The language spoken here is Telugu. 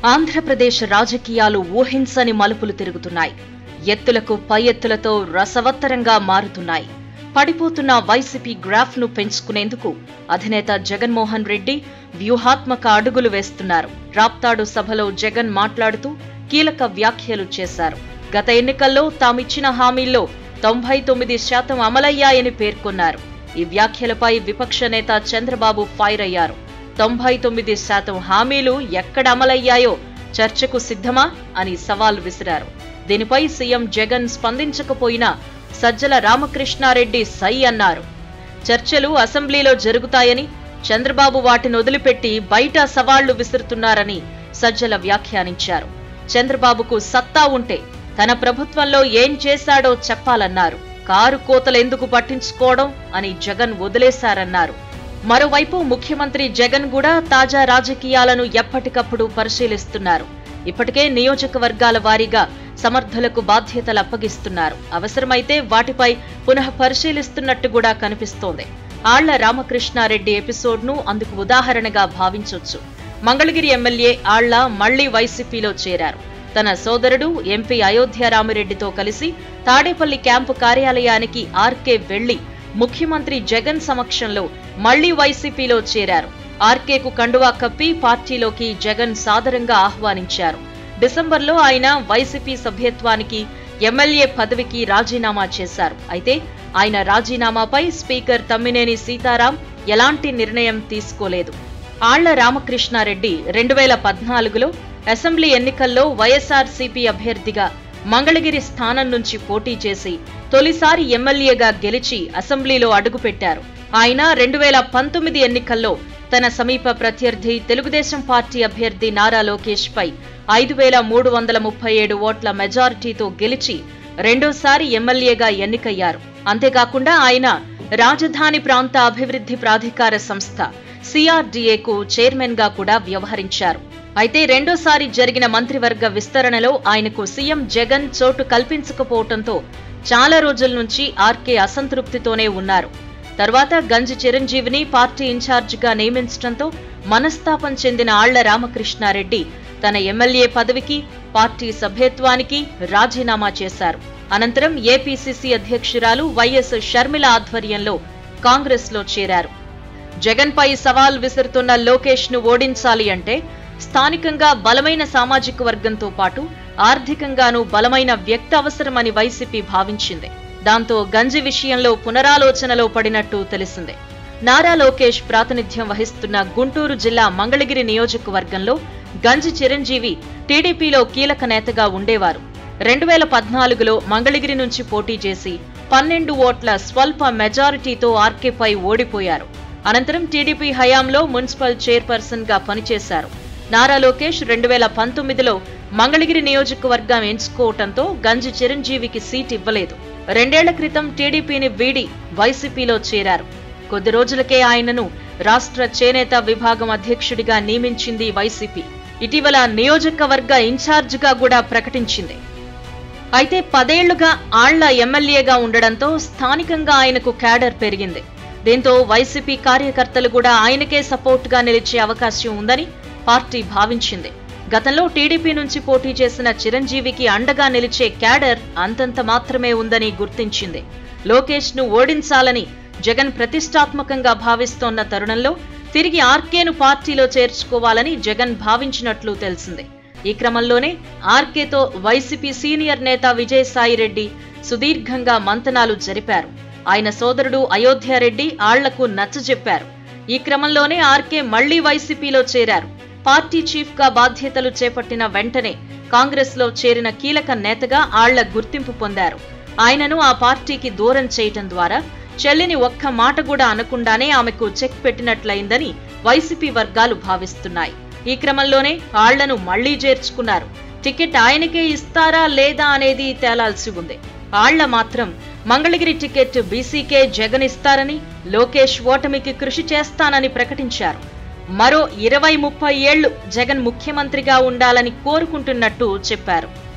ఆంధ్రప్రదేశ్ రాజకీయాలు ఊహించని మలుపులు తిరుగుతున్నాయి ఎత్తులకు పై ఎత్తులతో రసవత్తరంగా మారుతున్నాయి పడిపోతున్న వైసీపీ గ్రాఫ్ ను పెంచుకునేందుకు అధినేత జగన్మోహన్ రెడ్డి వ్యూహాత్మక అడుగులు వేస్తున్నారు రాప్తాడు సభలో జగన్ మాట్లాడుతూ కీలక వ్యాఖ్యలు చేశారు గత ఎన్నికల్లో తామిచ్చిన హామీల్లో తొంభై తొమ్మిది శాతం అమలయ్యాయని పేర్కొన్నారు ఈ వ్యాఖ్యలపై విపక్ష నేత చంద్రబాబు ఫైర్ అయ్యారు తొంభై తొమ్మిది శాతం హామీలు ఎక్కడ అమలయ్యాయో చర్చకు సిద్ధమా అని సవాల్ విసిరారు దీనిపై సీఎం జగన్ స్పందించకపోయినా సజ్జల రామకృష్ణారెడ్డి సై అన్నారు చర్చలు అసెంబ్లీలో జరుగుతాయని చంద్రబాబు వాటిని వదిలిపెట్టి బయట సవాళ్లు విసురుతున్నారని సజ్జల వ్యాఖ్యానించారు చంద్రబాబుకు సత్తా ఉంటే తన ప్రభుత్వంలో ఏం చేశాడో చెప్పాలన్నారు కారు కోతలెందుకు పట్టించుకోవడం అని జగన్ వదిలేశారన్నారు మరోవైపు ముఖ్యమంత్రి జగన్ కూడా తాజా రాజకీయాలను ఎప్పటికప్పుడు పరిశీలిస్తున్నారు ఇప్పటికే నియోజకవర్గాల వారీగా సమర్థులకు బాధ్యతలు అప్పగిస్తున్నారు అవసరమైతే వాటిపై పునః పరిశీలిస్తున్నట్టు కూడా కనిపిస్తోంది ఆళ్ల రామకృష్ణారెడ్డి ఎపిసోడ్ను అందుకు ఉదాహరణగా భావించొచ్చు మంగళగిరి ఎమ్మెల్యే ఆళ్ల మళ్లీ వైసీపీలో చేరారు తన సోదరుడు ఎంపీ అయోధ్య రామిరెడ్డితో కలిసి తాడేపల్లి క్యాంపు కార్యాలయానికి ఆర్కే వెళ్లి ముఖ్యమంత్రి జగన్ సమక్షంలో మళ్లీ వైసీపీలో చేరారు ఆర్కేకు కండువా కప్పి పార్టీలోకి జగన్ సాదరంగా ఆహ్వానించారు డిసెంబర్లో ఆయన వైసీపీ సభ్యత్వానికి ఎమ్మెల్యే పదవికి రాజీనామా చేశారు అయితే ఆయన రాజీనామాపై స్పీకర్ తమ్మినేని సీతారాం ఎలాంటి నిర్ణయం తీసుకోలేదు ఆళ్ల రామకృష్ణారెడ్డి రెండు వేల పద్నాలుగులో అసెంబ్లీ ఎన్నికల్లో వైఎస్ఆర్సీపీ అభ్యర్థిగా మంగళగిరి స్థానం నుంచి పోటీ చేసి తొలిసారి ఎమ్మెల్యేగా గెలిచి అసెంబ్లీలో అడుగుపెట్టారు ఆయన రెండు వేల పంతొమ్మిది ఎన్నికల్లో తన సమీప ప్రత్యర్థి తెలుగుదేశం పార్టీ అభ్యర్థి నారా లోకేష్ పై ఐదు వేల మూడు వందల ముప్పై ఏడు ఓట్ల మెజారిటీతో గెలిచి రెండోసారి ఎమ్మెల్యేగా ఎన్నికయ్యారు అంతేకాకుండా ఆయన రాజధాని ప్రాంత అభివృద్ధి ప్రాధికార సంస్థ సిఆర్డీఏకు చైర్మన్ గా కూడా వ్యవహరించారు అయితే రెండోసారి జరిగిన మంత్రివర్గ విస్తరణలో ఆయనకు సీఎం జగన్ చోటు కల్పించకపోవడంతో చాలా రోజుల నుంచి ఆర్కే అసంతృప్తితోనే ఉన్నారు తర్వాత గంజి చిరంజీవిని పార్టీ ఇన్ఛార్జిగా నియమించడంతో మనస్తాపం చెందిన ఆళ్ల రామకృష్ణారెడ్డి తన ఎమ్మెల్యే పదవికి పార్టీ సభ్యత్వానికి రాజీనామా చేశారు అనంతరం ఏపీసీసీ అధ్యక్షురాలు వైఎస్ షర్మిల ఆధ్వర్యంలో కాంగ్రెస్ లో చేరారు జగన్ పై సవాల్ విసురుతున్న లోకేష్ ను ఓడించాలి అంటే స్థానికంగా బలమైన సామాజిక వర్గంతో పాటు ఆర్థికంగానూ బలమైన వ్యక్తి అవసరమని వైసీపీ భావించింది దాంతో గంజి విషయంలో పునరాలోచనలో పడినట్టు తెలిసిందే నారా లోకేష్ ప్రాతినిధ్యం వహిస్తున్న గుంటూరు జిల్లా మంగళగిరి నియోజకవర్గంలో గంజి చిరంజీవి టీడీపీలో కీలక నేతగా ఉండేవారు రెండు వేల పద్నాలుగులో మంగళగిరి నుంచి పోటీ చేసి పన్నెండు ఓట్ల స్వల్ప మెజారిటీతో ఆర్కేపై ఓడిపోయారు అనంతరం టీడీపీ హయాంలో మున్సిపల్ చైర్పర్సన్ గా పనిచేశారు నారా లోకేష్ రెండు వేల పంతొమ్మిదిలో మంగళగిరి నియోజకవర్గం ఎంచుకోవటంతో గంజి చిరంజీవికి సీట్ ఇవ్వలేదు రెండేళ్ల క్రితం టీడీపీని వీడి వైసీపీలో చేరారు కొద్ది రోజులకే ఆయనను రాష్ట్ర చేనేత విభాగం అధ్యక్షుడిగా నియమించింది వైసీపీ ఇటీవల నియోజకవర్గ ఇన్ఛార్జిగా కూడా ప్రకటించింది అయితే పదేళ్లుగా ఆళ్ల ఎమ్మెల్యేగా ఉండడంతో స్థానికంగా ఆయనకు క్యాడర్ పెరిగింది దీంతో వైసీపీ కార్యకర్తలు కూడా ఆయనకే సపోర్ట్గా నిలిచే అవకాశం ఉందని పార్టీ భావించింది గతంలో టీడీపీ నుంచి పోటీ చేసిన చిరంజీవికి అండగా నిలిచే క్యాడర్ అంతంత మాత్రమే ఉందని గుర్తించింది లోకేష్ ను ఓడించాలని జగన్ ప్రతిష్టాత్మకంగా భావిస్తోన్న తరుణంలో తిరిగి ఆర్కేను పార్టీలో చేర్చుకోవాలని జగన్ భావించినట్లు తెలిసింది ఈ క్రమంలోనే ఆర్కేతో వైసీపీ సీనియర్ నేత విజయసాయిరెడ్డి సుదీర్ఘంగా మంతనాలు జరిపారు ఆయన సోదరుడు అయోధ్యారెడ్డి ఆళ్లకు నచ్చజెప్పారు ఈ క్రమంలోనే ఆర్కే మళ్లీ వైసీపీలో చేరారు పార్టీ చీఫ్ గా బాధ్యతలు చేపట్టిన వెంటనే కాంగ్రెస్ లో చేరిన కీలక నేతగా ఆళ్ల గుర్తింపు పొందారు ఆయనను ఆ పార్టీకి దూరం చేయటం ద్వారా చెల్లిని ఒక్క మాట కూడా అనకుండానే ఆమెకు చెక్ పెట్టినట్లయిందని వైసీపీ వర్గాలు భావిస్తున్నాయి ఈ క్రమంలోనే ఆళ్లను మళ్లీ చేర్చుకున్నారు టికెట్ ఆయనకే ఇస్తారా లేదా అనేది తేలాల్సి ఉంది ఆళ్ల మాత్రం మంగళగిరి టికెట్ బీసీకే జగన్ ఇస్తారని లోకేష్ ఓటమికి కృషి చేస్తానని ప్రకటించారు మరో ఇరవై ముప్పై ఏళ్లు జగన్ ముఖ్యమంత్రిగా ఉండాలని కోరుకుంటున్నట్టు చెప్పారు